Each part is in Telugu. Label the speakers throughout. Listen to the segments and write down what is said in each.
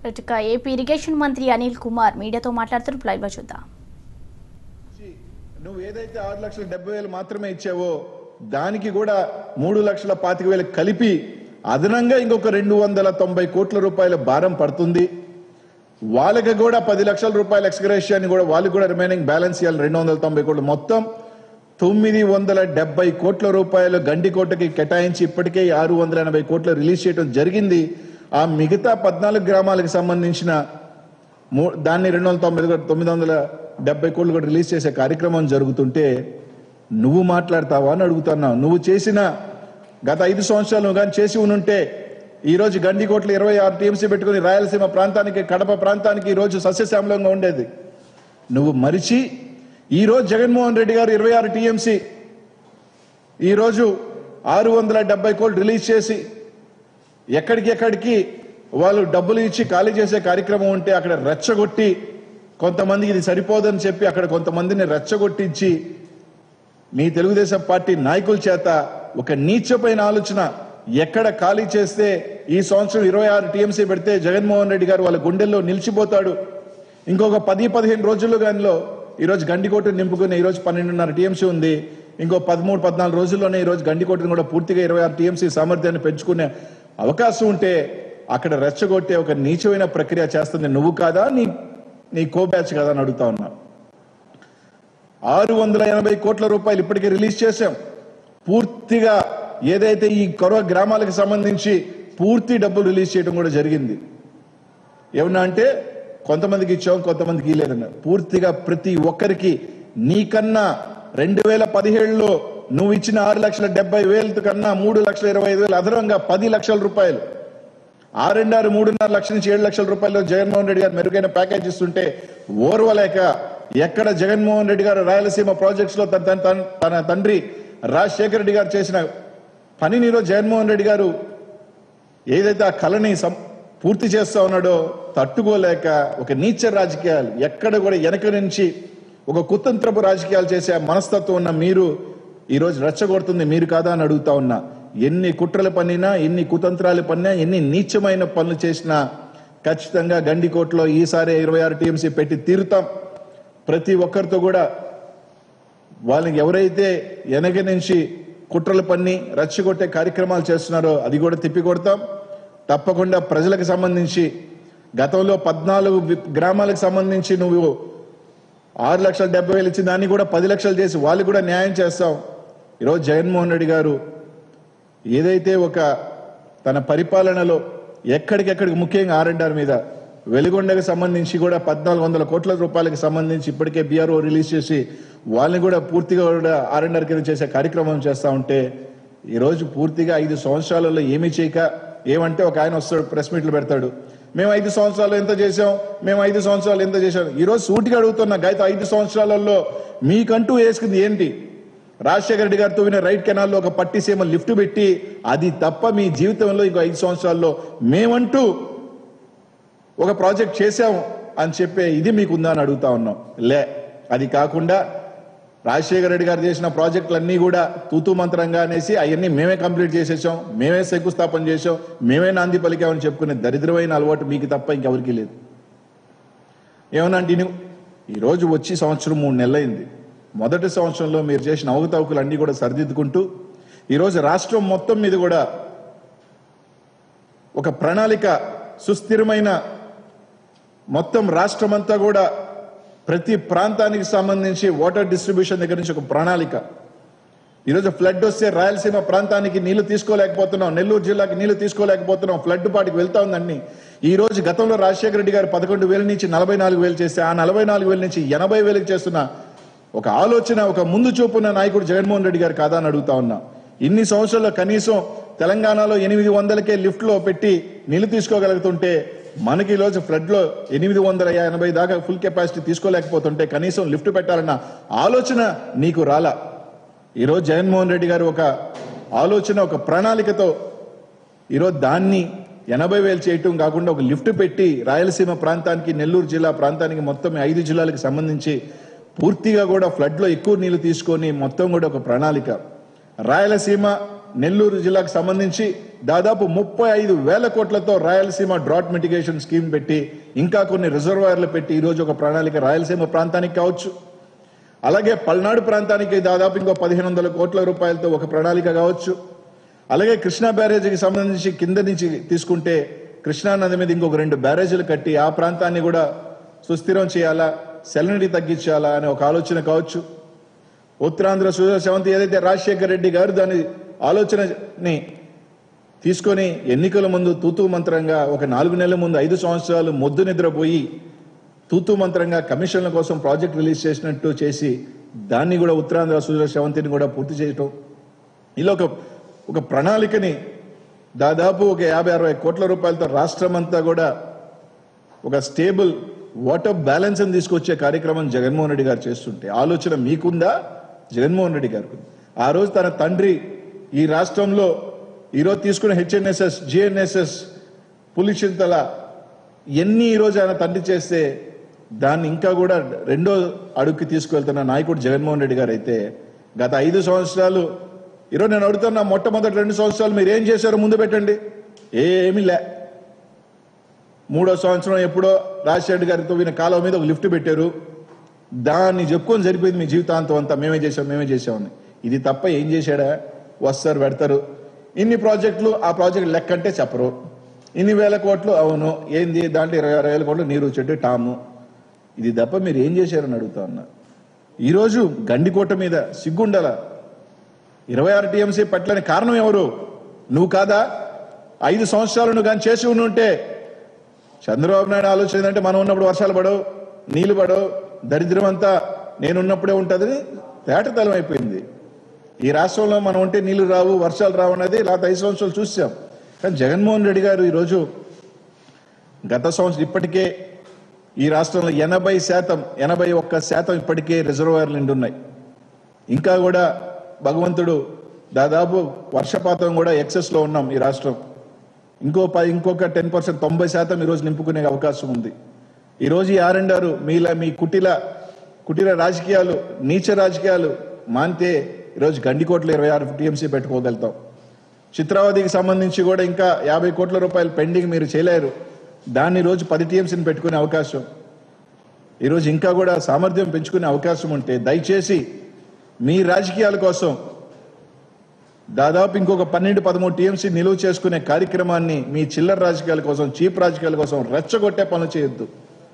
Speaker 1: ఇక ఏపీ ఇరిగేషన్ మంత్రి అనిల్ కుమార్ మీడియాతో మాట్లాడుతూ లైవ్ లో చూద్దాం
Speaker 2: నువ్వు ఏదైతే ఆరు లక్షల డెబ్బై వేలు మాత్రమే ఇచ్చావో దానికి కూడా మూడు లక్షల పాతిక వేలు కలిపి అదనంగా ఇంకొక రెండు వందల తొంభై కోట్ల రూపాయల భారం పడుతుంది వాళ్ళకి కూడా పది లక్షల రూపాయల ఎక్స్గ్రేషియాన్ని కూడా వాళ్ళకి కూడా రిమైనింగ్ బ్యాలెన్స్ ఇవ్వాలి రెండు వందల తొంభై కోట్లు మొత్తం తొమ్మిది వందల డెబ్బై కోట్ల రూపాయలు గండికోటకి కేటాయించి ఇప్పటికే ఆరు వందల ఎనభై కోట్లు రిలీజ్ చేయడం జరిగింది ఆ మిగతా పద్నాలుగు గ్రామాలకు సంబంధించిన మూ- దాన్ని రెండు వందల తొంభై తొమ్మిది వందల డెబ్బై కోట్లు కూడా రిలీజ్ చేసే కార్యక్రమం జరుగుతుంటే నువ్వు మాట్లాడతావా అని అడుగుతున్నావు నువ్వు చేసిన గత ఐదు సంవత్సరాలు నువ్వు కానీ చేసి ఉనుంటే ఈ రోజు గండికోట్లు ఇరవై ఆరు టీఎంసీ పెట్టుకుని రాయలసీమ ప్రాంతానికి కడప ప్రాంతానికి ఈ రోజు సస్యశ్యామలంగా ఉండేది నువ్వు మరిచి ఈ రోజు జగన్మోహన్ రెడ్డి గారు ఇరవై ఆరు టీఎంసీ ఈ రోజు ఆరు వందల డెబ్బై కోట్లు రిలీజ్ చేసి ఎక్కడికి ఎక్కడికి వాళ్ళు డబ్బులు ఇచ్చి ఖాళీ చేసే కార్యక్రమం ఉంటే అక్కడ రెచ్చగొట్టి కొంతమందికి ఇది సరిపోదని చెప్పి అక్కడ కొంతమందిని రెచ్చగొట్టించి మీ తెలుగుదేశం పార్టీ నాయకుల చేత ఒక నీచమైన ఆలోచన ఎక్కడ ఖాళీ చేస్తే ఈ సంవత్సరం ఇరవై ఆరు టీఎంసీ పెడితే జగన్మోహన్ రెడ్డి గారు వాళ్ళ గుండెల్లో నిలిచిపోతాడు ఇంకొక పది పదిహేను రోజుల్లో గానిలో ఈరోజు గండికోట నింపుకుని ఈరోజు పన్నెండున్నర టీఎంసీ ఉంది ఇంకో పదమూడు పద్నాలుగు రోజుల్లోనే ఈరోజు గండికోటను కూడా పూర్తిగా ఇరవై ఆరు టీఎంసీ సామర్థ్యాన్ని పెంచుకునే అవకాశం ఉంటే అక్కడ రెచ్చగొట్టే ఒక నీచమైన ప్రక్రియ చేస్తుంది నువ్వు కాదా నీ నీ కో బ్యాచ్ కదా అని అడుగుతా ఉన్నా ఆరు వందల ఎనభై కోట్ల రూపాయలు ఇప్పటికే రిలీజ్ చేశాం పూర్తిగా ఏదైతే ఈ కొరవ గ్రామాలకు సంబంధించి పూర్తి డబ్బులు రిలీజ్ చేయడం కూడా జరిగింది ఏమన్నా అంటే కొంతమందికి ఇచ్చాం కొంతమందికి ఇవ్వలేదన్న పూర్తిగా ప్రతి ఒక్కరికి నీకన్నా రెండు వేల పదిహేడులో నువ్వు ఇచ్చిన ఆరు లక్షల డెబ్బై వేల కన్నా మూడు లక్షల ఇరవై ఐదు వేలు అదనంగా పది లక్షల రూపాయలు ఆరున్నర మూడున్నర లక్షల నుంచి ఏడు లక్షల రూపాయలు జగన్మోహన్ రెడ్డి గారు మెరుగైన ప్యాకేజ్ ఇస్తుంటే ఓర్వలేక ఎక్కడ జగన్మోహన్ రెడ్డి గారు రాయలసీమ ప్రాజెక్ట్స్ లో తన తన- తన తండ్రి రాజశేఖర రెడ్డి గారు చేసిన పనిని ఈరోజు జగన్మోహన్ రెడ్డి గారు ఏదైతే ఆ కళని సం- పూర్తి చేస్తా ఉన్నాడో తట్టుకోలేక ఒక నీచ రాజకీయాలు ఎక్కడ కూడా వెనక నుంచి ఒక కుతంత్రపు రాజకీయాలు చేసే ఆ మనస్తత్వం ఉన్న మీరు ఈరోజు రెచ్చగొడుతుంది మీరు కాదా అని అడుగుతా ఉన్నా ఎన్ని కుట్రలు పన్నినా ఎన్ని కుతంత్రాలు పన్నినా ఎన్ని నీచమైన పనులు చేసినా ఖచ్చితంగా గండికోటలో ఈసారి ఇరవై ఆరు టీఎంసీ పెట్టి తీరుతాం ప్రతి ఒక్కరితో కూడా వాళ్ళకి ఎవరైతే వెనక నుంచి కుట్రలు పన్ని రచ్చగొట్టే కార్యక్రమాలు చేస్తున్నారో అది కూడా తిప్పి కొడతాం తప్పకుండా ప్రజలకు సంబంధించి గతంలో పద్నాలుగు వి- గ్రామాలకు సంబంధించి నువ్వు ఆరు లక్షల డెబ్బై వేలు ఇచ్చిన దాన్ని కూడా పది లక్షలు చేసి వాళ్ళు కూడా న్యాయం చేస్తాం ఈరోజు జగన్మోహన్ రెడ్డి గారు ఏదైతే ఒక తన పరిపాలనలో ఎక్కడికెక్కడికి ముఖ్యంగా ఆర్ఎండ్ఆర్ మీద వెలుగొండకు సంబంధించి కూడా పద్నాలుగు వందల కోట్ల రూపాయలకు సంబంధించి ఇప్పటికే బీఆర్ఓ రిలీజ్ చేసి వాళ్ళని కూడా పూర్తిగా కూడా ఆర్ఎండ్ఆర్ కింద చేసే కార్యక్రమం చేస్తా ఉంటే ఈరోజు పూర్తిగా ఐదు సంవత్సరాలలో ఏమీ చేయక ఏమంటే ఒక ఆయన వస్తాడు ప్రెస్ మీట్లు పెడతాడు మేము ఐదు సంవత్సరాలు ఎంత చేసాం మేము ఐదు సంవత్సరాలు ఎంత చేసాం ఈరోజు సూటిగా అడుగుతున్నా గత ఐదు సంవత్సరాలలో మీకంటూ వేసుకుంది ఏంటి రాజశేఖర రెడ్డి గారితో విన రైట్ కెనాల్లో ఒక పట్టి సీమ లిఫ్ట్ పెట్టి అది తప్ప మీ జీవితంలో ఇంకో ఐదు సంవత్సరాల్లో మేమంటూ ఒక ప్రాజెక్ట్ చేశాం అని చెప్పే ఇది మీకు ఉందా అని అడుగుతా ఉన్నాం లే అది కాకుండా రాజశేఖర రెడ్డి గారు చేసిన ప్రాజెక్టులన్నీ కూడా తూతూ మంత్రంగా అనేసి అవన్నీ మేమే కంప్లీట్ చేసేసాం మేమే శంకుస్థాపన చేసాం మేమే నాంది పలికామని చెప్పుకునే దరిద్రమైన అలవాటు మీకు తప్ప ఇంకెవరికి లేదు ఏమన్నా అంటే ఇను- ఈరోజు వచ్చి సంవత్సరం మూడు నెలలైంది మొదటి సంవత్సరంలో మీరు చేసిన అవకతవకలు అన్నీ కూడా సరిదిద్దుకుంటూ ఈరోజు రాష్ట్రం మొత్తం మీద కూడా ఒక ప్రణాళిక సుస్థిరమైన మొత్తం రాష్ట్రమంతా కూడా ప్రతి ప్రాంతానికి సంబంధించి వాటర్ డిస్ట్రిబ్యూషన్ దగ్గర నుంచి ఒక ప్రణాళిక ఈరోజు ఫ్లడ్ వస్తే రాయలసీమ ప్రాంతానికి నీళ్లు తీసుకోలేకపోతున్నాం నెల్లూరు జిల్లాకి నీళ్లు తీసుకోలేకపోతున్నాం ఫ్లడ్ పాటికి వెళ్తా ఉందండి ఈ రోజు గతంలో రాజశేఖర రెడ్డి గారు పదకొండు వేల నుంచి నలభై నాలుగు వేలు చేస్తే ఆ నలభై నాలుగు వేల నుంచి ఎనభై వేలకు చేస్తున్న ఒక ఆలోచన ఒక ముందు చూపున్న నాయకుడు జగన్మోహన్ రెడ్డి గారు కాదా అని అడుగుతా ఉన్నా ఇన్ని సంవత్సరాల్లో కనీసం తెలంగాణలో ఎనిమిది వందలకే లిఫ్ట్ లో పెట్టి నీళ్లు తీసుకోగలుగుతుంటే మనకి ఈ రోజు ఫ్లడ్ లో ఎనిమిది వందల ఎనభై దాకా ఫుల్ కెపాసిటీ తీసుకోలేకపోతుంటే కనీసం లిఫ్ట్ పెట్టాలన్న ఆలోచన నీకు రాలా ఈరోజు జగన్మోహన్ రెడ్డి గారు ఒక ఆలోచన ఒక ప్రణాళికతో ఈరోజు దాన్ని ఎనభై వేలు చేయటం కాకుండా ఒక లిఫ్ట్ పెట్టి రాయలసీమ ప్రాంతానికి నెల్లూరు జిల్లా ప్రాంతానికి మొత్తం ఈ ఐదు జిల్లాలకు సంబంధించి పూర్తిగా కూడా ఫ్లడ్ లో ఎక్కువ నీళ్లు తీసుకొని మొత్తం కూడా ఒక ప్రణాళిక రాయలసీమ నెల్లూరు జిల్లాకు సంబంధించి దాదాపు ముప్పై ఐదు వేల కోట్లతో రాయలసీమ డ్రాట్ మిటిగేషన్ స్కీమ్ పెట్టి ఇంకా కొన్ని రిజర్వాయర్లు పెట్టి ఈ రోజు ఒక ప్రణాళిక రాయలసీమ ప్రాంతానికి కావచ్చు అలాగే పల్నాడు ప్రాంతానికి దాదాపు ఇంకో పదిహేను వందల కోట్ల రూపాయలతో ఒక ప్రణాళిక కావచ్చు అలాగే కృష్ణా బ్యారేజీకి సంబంధించి కింద నుంచి తీసుకుంటే కృష్ణా నది మీద ఇంకొక రెండు బ్యారేజీలు కట్టి ఆ ప్రాంతాన్ని కూడా సుస్థిరం చేయాలా సెలనిటీ తగ్గించాలా అనే ఒక ఆలోచన కావచ్చు ఉత్తరాంధ్ర సుజల సెవంతి ఏదైతే రాజశేఖర రెడ్డి గారు దాని ఆలోచనని తీసుకొని ఎన్నికల ముందు తూతూ మంత్రంగా ఒక నాలుగు నెలల ముందు ఐదు సంవత్సరాలు మొద్దు నిద్రపోయి తూతూ మంత్రంగా కమిషన్ల కోసం ప్రాజెక్ట్ రిలీజ్ చేసినట్టు చేసి దాన్ని కూడా ఉత్తరాంధ్ర సుజల సెవంతిని కూడా పూర్తి చేయటం ఇలా ఒక ఒక ప్రణాళికని దాదాపు ఒక యాభై అరవై కోట్ల రూపాయలతో రాష్ట్రం అంతా కూడా ఒక స్టేబుల్ వాటర్ బ్యాలెన్స్ అని తీసుకొచ్చే కార్యక్రమం జగన్మోహన్ రెడ్డి గారు చేస్తుంటే ఆలోచన మీకుందా జగన్మోహన్ రెడ్డి గారికి ఉంది. ఆ రోజు తన తండ్రి ఈ రాష్ట్రంలో ఈరోజు తీసుకున్న హెచ్ఎన్ఎస్ఎస్ జిఎన్ఎస్ఎస్ పులిచింతల ఎన్ని ఈరోజు ఆయన తండ్రి చేస్తే దాన్ని ఇంకా కూడా రెండో అడుగుకి తీసుకువెళ్తున్న నాయకుడు జగన్మోహన్ రెడ్డి గారు అయితే గత ఐదు సంవత్సరాలు ఈరోజు నేను అడుగుతున్నా మొట్టమొదటి రెండు సంవత్సరాలు మీరు ఏం చేశారో ముందు పెట్టండి ఏమీ లే మూడో సంవత్సరం ఎప్పుడో రాజశేఖర్ గారితో విన కాలువ మీద ఒక లిఫ్ట్ పెట్టారు దాన్ని చెప్పుకొని సరిపోయింది మీ జీవితాంతం అంతా మేమే చేసాం మేమే చేసామని ఇది తప్ప ఏం చేశాడా వస్తారు పెడతారు ఇన్ని ప్రాజెక్టులు ఆ ప్రాజెక్ట్ లెక్క అంటే చెప్పరు ఇన్ని వేల కోట్లు అవును ఏంది దాంట్లో ఇరవై ఆరు వేల కోట్లు నీరు చెట్టు టాము ఇది తప్ప మీరు ఏం చేశారని అడుగుతా ఉన్నా ఈరోజు గండికోట మీద సిగ్గుండాల ఇరవై ఆరు టీఎంసీ పట్లని కారణం ఎవరు నువ్వు కాదా ఐదు సంవత్సరాలు నువ్వు కానీ చేసి ఉండి ఉంటే చంద్రబాబు నాయుడు ఆలోచన ఏంటంటే మనం ఉన్నప్పుడు వర్షాలు పడవు నీళ్లు పడవు దరిద్రం అంతా నేనున్నప్పుడే ఉంటుందని తేటతలం అయిపోయింది ఈ రాష్ట్రంలో మనం ఉంటే నీళ్లు రావు వర్షాలు రావు అనేది లాత ఐదు సంవత్సరాలు చూసాం కానీ జగన్మోహన్ రెడ్డి గారు ఈరోజు గత సంవత్సరం ఇప్పటికే ఈ రాష్ట్రంలో ఎనభై శాతం ఎనభై ఒక్క శాతం ఇప్పటికే రిజర్వాయర్లు నిండున్నాయి ఇంకా కూడా భగవంతుడు దాదాపు వర్షపాతం కూడా ఎక్సెస్ లో ఉన్నాం ఈ రాష్ట్రం ఇంకో ప- ఇంకొక టెన్ పర్సెంట్ తొంభై శాతం ఈరోజు నింపుకునే అవకాశం ఉంది ఈరోజు ఈ ఆర్ఎండారు మీలా మీ కుటిల కుటిల రాజకీయాలు నీచ రాజకీయాలు మానితే ఈరోజు గండికోట్లు ఇరవై ఆరు టీఎంసీ పెట్టుకోగలుగుతాం చిత్రావధికి సంబంధించి కూడా ఇంకా యాభై కోట్ల రూపాయలు పెండింగ్ మీరు చేయలేరు దాన్ని రోజు పది టీఎంసీని పెట్టుకునే అవకాశం ఈరోజు ఇంకా కూడా సామర్థ్యం పెంచుకునే అవకాశం ఉంటే దయచేసి మీ రాజకీయాల కోసం దాదాపు ఇంకొక పన్నెండు పదమూడు టీఎంసీ నిలువ చేసుకునే కార్యక్రమాన్ని మీ చిల్లర రాజకీయాల కోసం చీప్ రాజకీయాల కోసం రెచ్చగొట్టే పనులు చేయొద్దు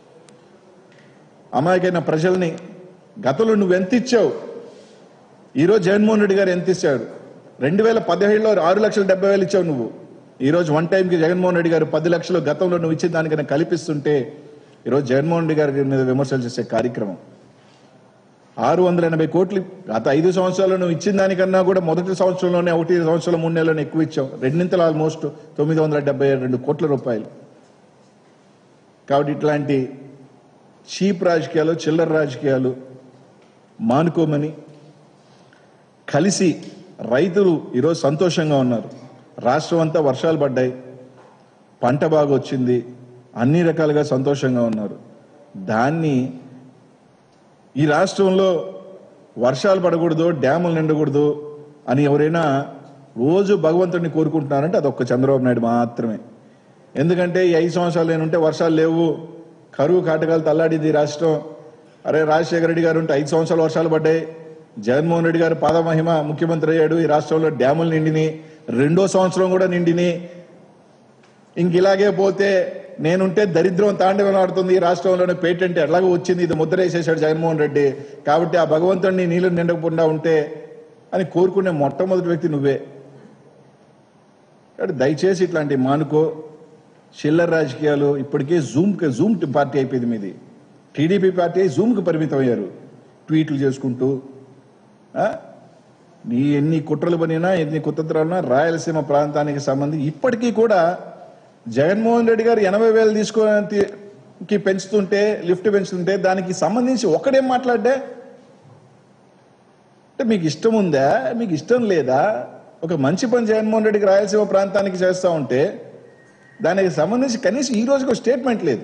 Speaker 2: అమాయకైన ప్రజల్ని గతంలో నువ్వు ఎంత ఇచ్చావు ఈరోజు జగన్మోహన్ రెడ్డి గారు ఎంత ఇచ్చారు రెండు వేల పదిహేడులో ఆరు లక్షల డెబ్బై వేలు ఇచ్చావు నువ్వు ఈరోజు వన్ టైంకి జగన్మోహన్ రెడ్డి గారు పది లక్షలు గతంలో నువ్వు ఇచ్చిన దానికన్నా కల్పిస్తుంటే ఈరోజు జగన్మోహన్ రెడ్డి గారి మీద విమర్శలు చేసే కార్యక్రమం ఆరు వందల ఎనభై కోట్లు గత ఐదు సంవత్సరాలు నువ్వు ఇచ్చిన దానికన్నా కూడా మొదటి సంవత్సరంలోనే ఒకటి సంవత్సరం మూడు నెలలను ఎక్కువ ఇచ్చావు రెండింతలు ఆల్మోస్ట్ తొమ్మిది వందల డెబ్బై రెండు కోట్ల రూపాయలు కాబట్టి ఇట్లాంటి చీప్ రాజకీయాలు చిల్లర రాజకీయాలు మానుకోమని కలిసి రైతులు ఈరోజు సంతోషంగా ఉన్నారు రాష్ట్రం అంతా వర్షాలు పడ్డాయి పంట బాగా వచ్చింది అన్ని రకాలుగా సంతోషంగా ఉన్నారు దాన్ని ఈ రాష్ట్రంలో వర్షాలు పడకూడదు డ్యాములు నిండకూడదు అని ఎవరైనా రోజు భగవంతుడిని కోరుకుంటున్నారంటే అది ఒక్క చంద్రబాబు నాయుడు మాత్రమే ఎందుకంటే ఈ ఐదు సంవత్సరాలు నేనుంటే వర్షాలు లేవు కరువు కాటకాలు తల్లాడింది ఈ రాష్ట్రం అరే రాజశేఖర రెడ్డి గారు ఉంటే ఐదు సంవత్సరాలు వర్షాలు పడ్డాయి జగన్మోహన్ రెడ్డి గారు పాదమహిమ ముఖ్యమంత్రి అయ్యాడు ఈ రాష్ట్రంలో డ్యాములు నిండిని రెండో సంవత్సరం కూడా నిండిని ఇంక ఇలాగే పోతే నేనుంటే దరిద్రం తాండవం ఆడుతుంది ఈ రాష్ట్రంలోనే పేటెంట్ ఎలాగో వచ్చింది ఇది ముద్ర వేసేసాడు జగన్మోహన్ రెడ్డి కాబట్టి ఆ భగవంతుడిని నీళ్లు నిండకుండా ఉంటే అని కోరుకునే మొట్టమొదటి వ్యక్తి నువ్వే కాబట్టి దయచేసి ఇట్లాంటి మానుకో చిల్లర రాజకీయాలు ఇప్పటికే జూమ్ జూమ్ పార్టీ అయిపోయింది మీది టీడీపీ పార్టీ జూమ్కి పరిమితం అయ్యారు ట్వీట్లు చేసుకుంటూ ఆ? నీ ఎన్ని కుట్రలు పనినా ఎన్ని కుతంత్రాలున్నా రాయలసీమ ప్రాంతానికి సంబంధించి ఇప్పటికీ కూడా జగన్మోహన్ రెడ్డి గారు ఎనభై వేలు తీసుకోవడానికి పెంచుతుంటే లిఫ్ట్ పెంచుతుంటే దానికి సంబంధించి ఒకడేం మాట్లాడ్డా అంటే మీకు ఇష్టం ఉందా మీకు ఇష్టం లేదా ఒక మంచి పని జగన్మోహన్ రెడ్డికి రాయలసీమ ప్రాంతానికి చేస్తా ఉంటే దానికి సంబంధించి కనీసం ఈ రోజుకి ఒక స్టేట్మెంట్ లేదు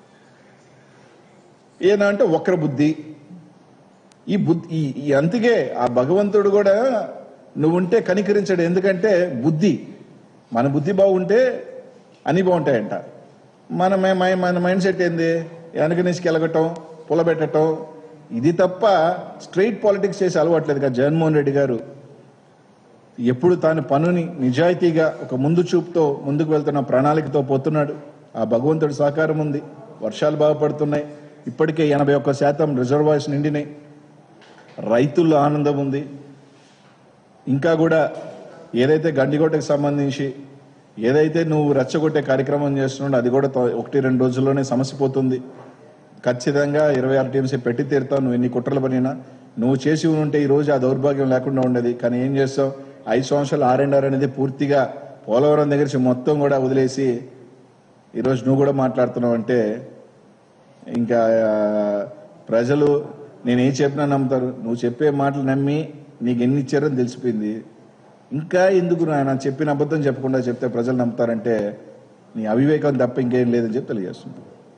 Speaker 2: ఏదంటే వక్ర బుద్ధి ఈ బుద్ధి ఈ- ఈ అందుకే ఆ భగవంతుడు కూడా నువ్వు ఉంటే కనికరించడు ఎందుకంటే బుద్ధి మన బుద్ధి బాగుంటే అన్ని బాగుంటాయంట మన మ- మ- మన మైండ్ సెట్ ఏంది వెనకనేసికి ఎలగటం పులబెట్టడం ఇది తప్ప స్ట్రైట్ పాలిటిక్స్ చేసి అలవాట్లేదు కదా జగన్మోహన్ రెడ్డి గారు ఎప్పుడు తాను పనుని నిజాయితీగా ఒక ముందు చూపుతో ముందుకు వెళ్తున్న ప్రణాళికతో పోతున్నాడు ఆ భగవంతుడి సహకారం ఉంది వర్షాలు బాగా పడుతున్నాయి ఇప్పటికే ఎనభై ఒక్క శాతం రిజర్వాయర్స్ నిండినాయి రైతుల్లో ఆనందం ఉంది ఇంకా కూడా ఏదైతే గండికోటకు సంబంధించి ఏదైతే నువ్వు రెచ్చగొట్టే కార్యక్రమం చేస్తున్నాడో అది కూడా తో- ఒకటి రెండు రోజుల్లోనే సమస్య పోతుంది ఖచ్చితంగా ఇరవై ఆరు టీమ్స్ పెట్టి తీరుతావు నువ్వు ఎన్ని కుట్రలు పడినా నువ్వు చేసి ఉంటే ఈ రోజు ఆ దౌర్భాగ్యం లేకుండా ఉండేది కానీ ఏం చేస్తావు ఐదు సంవత్సరాలు ఆర్ అండ్ ఆర్ అనేది పూర్తిగా పోలవరం దగ్గర నుంచి మొత్తం కూడా వదిలేసి ఈరోజు నువ్వు కూడా మాట్లాడుతున్నావు అంటే ఇంకా ఆ, ప్రజలు నేను ఏం చెప్పినా నమ్ముతారు నువ్వు చెప్పే మాటలు నమ్మి నీకు ఎన్ని ఇచ్చారని తెలిసిపోయింది ఇంకా ఎందుకు నాయన చెప్పిన అబద్ధం చెప్పకుండా చెప్తే ప్రజలు నమ్ముతారంటే నీ అవివేకం తప్ప ఇంకేం లేదని చెప్పి తెలియజేస్తుంది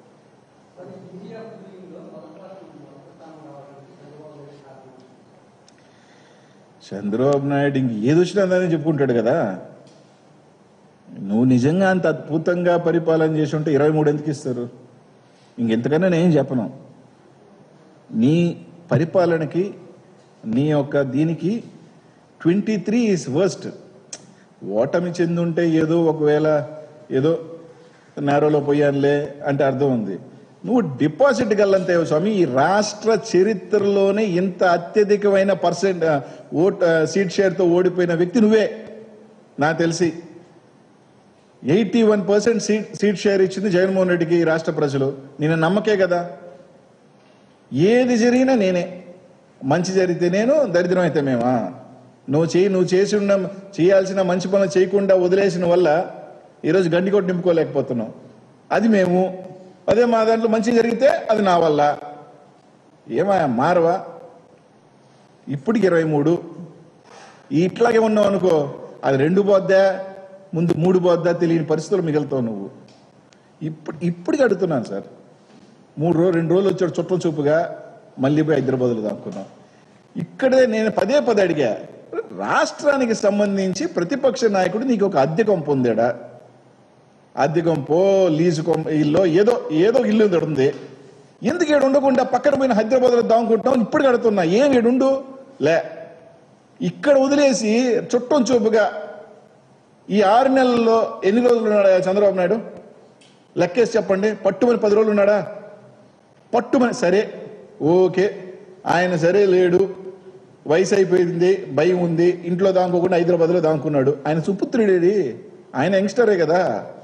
Speaker 2: చంద్రబాబు నాయుడు ఇంక ఏది వచ్చినా దాన్ని చెప్పుకుంటాడు కదా నువ్వు నిజంగా అంత అద్భుతంగా పరిపాలన చేసి ఉంటే ఇరవై మూడు ఎందుకు ఇస్తారు ఇంకెంతకన్నా నేను చెప్పను నీ పరిపాలనకి నీ యొక్క దీనికి ట్వంటీ త్రీ ఈస్ వర్స్ట్ ఓటమి చెందుంటే ఏదో ఒకవేళ ఏదో నేరోలో పోయానులే అంటే అర్థం ఉంది నువ్వు డిపాజిట్ గల్లంతే స్వామి ఈ రాష్ట్ర చరిత్రలోనే ఇంత అత్యధికమైన పర్సెంట్ ఓట్ సీట్ షేర్తో ఓడిపోయిన వ్యక్తి నువ్వే నాకు తెలిసి eighty one percent seat seat share ఇచ్చింది జగన్మోహన్ రెడ్డికి ఈ రాష్ట్ర ప్రజలు నేను నమ్మకే కదా ఏది జరిగినా నేనే మంచి జరిగితే నేను దరిద్రం అయితే మేమా నువ్వు చేయి నువ్వు చేసి ఉన్న చేయాల్సిన మంచి పనులు చేయకుండా వదిలేసిన వల్ల ఈరోజు గండికోట నింపుకోలేకపోతున్నాం అది మేము అదే మా దాంట్లో మంచి జరిగితే అది నా వల్ల ఏమా మారవా ఇప్పటికి ఇరవై మూడు ఇట్లాగే ఉన్నావు అనుకో అది రెండు పోద్దా ముందు మూడు పోద్దా తెలియని పరిస్థితులు మిగులుతావు నువ్వు ఇప్పుడు ఇప్పటికి అడుగుతున్నాను సార్ మూడు రోజు రెండు రోజులు వచ్చాడు చుట్టం చూపుగా మళ్ళీ పోయి హైదరాబాద్లో దాక్కున్నాం ఇక్కడే నేను పదే పదే అడిగా రాష్ట్రానికి సంబంధించి ప్రతిపక్ష నాయకుడు నీకు ఒక అద్దె కొంపు ఉందాడా అద్దె కొంపో లీజు కొంప ఇల్లు ఏదో ఏదో ఇల్లు ఉంది ఎందుకు ఏడు ఉండకుండా పక్కన పోయిన హైదరాబాద్లో దాముకుంటాం ఇప్పుడు కడుతున్నా ఏం ఏడుండు లే ఇక్కడ వదిలేసి చుట్టం చూపుగా ఈ ఆరు నెలల్లో ఎన్ని రోజులు ఉన్నాడా చంద్రబాబు నాయుడు లెక్కేసి చెప్పండి పట్టుమని పది రోజులు ఉన్నాడా పట్టుమని సరే ఓకే ఆయన సరే లేడు వయసు అయిపోయింది భయం ఉంది ఇంట్లో దాముకోకుండా హైదరాబాద్లో దాముకున్నాడు ఆయన సుపుత్రుడేది ఆయన యంగ్స్టరే కదా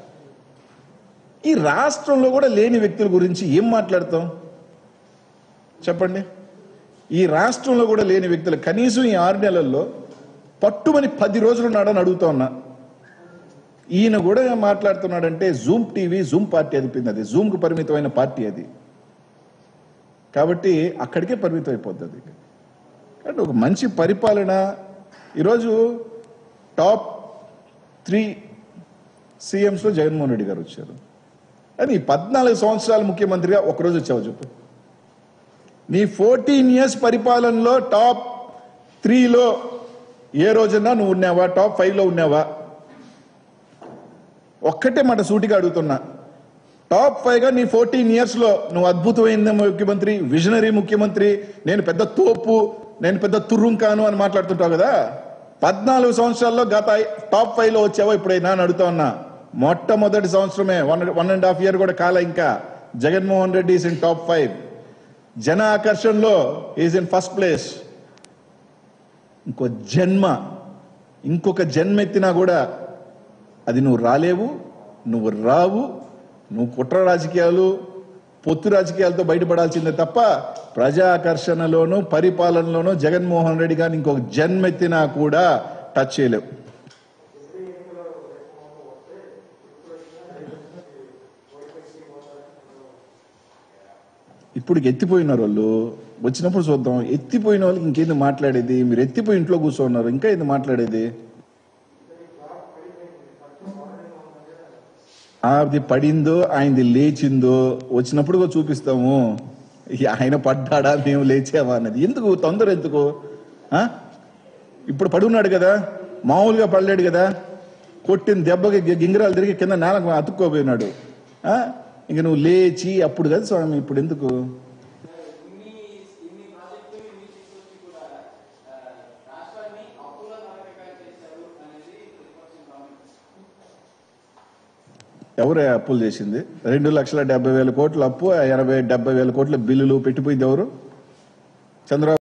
Speaker 2: ఈ రాష్ట్రంలో కూడా లేని వ్యక్తుల గురించి ఏం మాట్లాడతాం చెప్పండి ఈ రాష్ట్రంలో కూడా లేని వ్యక్తులు కనీసం ఈ ఆరు నెలల్లో పట్టుమని పది రోజులు ఉన్నాడని అడుగుతా ఉన్నా ఈయన కూడా మాట్లాడుతున్నాడంటే జూమ్ టీవీ జూమ్ పార్టీ అదిపింది అది జూమ్కి పరిమితమైన పార్టీ అది కాబట్టి అక్కడికే పరిమితం అయిపోద్ది అది అంటే ఒక మంచి పరిపాలన ఈరోజు టాప్ త్రీ సీఎంస్లో జగన్మోహన్ రెడ్డి గారు వచ్చారు అని పద్నాలుగు సంవత్సరాలు ముఖ్యమంత్రిగా ఒకరోజు వచ్చావు చెప్పు నీ ఫోర్టీన్ ఇయర్స్ పరిపాలనలో టాప్ త్రీలో ఏ రోజన్నా నువ్వు ఉన్నావా టాప్ ఫైవ్లో ఉన్నావా ఒక్కటే మాట సూటిగా అడుగుతున్నా టాప్ ఫైవ్ గా నీ ఫోర్టీన్ ఇయర్స్ లో నువ్వు అద్భుతమైన ముఖ్యమంత్రి విజనరీ ముఖ్యమంత్రి నేను పెద్ద తోపు నేను పెద్ద తుర్రుంకాను అని మాట్లాడుతుంటావు కదా పద్నాలుగు సంవత్సరాల్లో గత ఐ- టాప్ ఫైవ్ లో వచ్చావో ఇప్పుడైనా అని అడుగుతా ఉన్నా మొట్టమొదటి సంవత్సరమే one one and half year కూడా కాల ఇంకా Jaganmohan Reddy is in top five జన ఆకర్షణలో ఈజ్ ఇన్ ఫస్ట్ ప్లేస్ ఇంకో జన్మ ఇంకొక జన్మ ఎత్తినా కూడా అది నువ్వు రాలేవు నువ్వు రావు నువ్వు కుట్ర రాజకీయాలు పొత్తు రాజకీయాలతో బయటపడాల్సిందే తప్ప ప్రజాకర్షణలోను పరిపాలనలోనూ జగన్మోహన్ రెడ్డి గారిని ఇంకొక జన్మెత్తినా కూడా టచ్ చేయలేవు ఇప్పుడు ఎత్తిపోయినారు వాళ్ళు వచ్చినప్పుడు చూద్దాం ఎత్తిపోయిన వాళ్ళకి ఇంకేంది మాట్లాడేది మీరు ఎత్తిపోయి ఇంట్లో కూర్చోన్నారు ఇంకా ఏంది మాట్లాడేది అది పడిందో ఆయనది లేచిందో వచ్చినప్పుడు కూడా చూపిస్తాము ఇక ఆయన పడ్డాడా మేము లేచామా అన్నది ఎందుకు తొందర ఎందుకు ఆ? ఇప్పుడు పడున్నాడు కదా మామూలుగా పడలేడు కదా కొట్టిన దెబ్బకి గి- గింగిరాలు తిరిగి కింద నేలకు అతుక్కోపోయినాడు ఆ? ఇంక నువ్వు లేచి అప్పుడు కదా స్వామి ఇప్పుడు ఎందుకు ఎవరు అప్పులు చేసింది రెండు లక్షల డెబ్బై వేల కోట్ల అప్పు ఎనభై డెబ్బై వేల కోట్ల బిల్లులు పెట్టిపోయింది ఎవరు చంద్రబాబు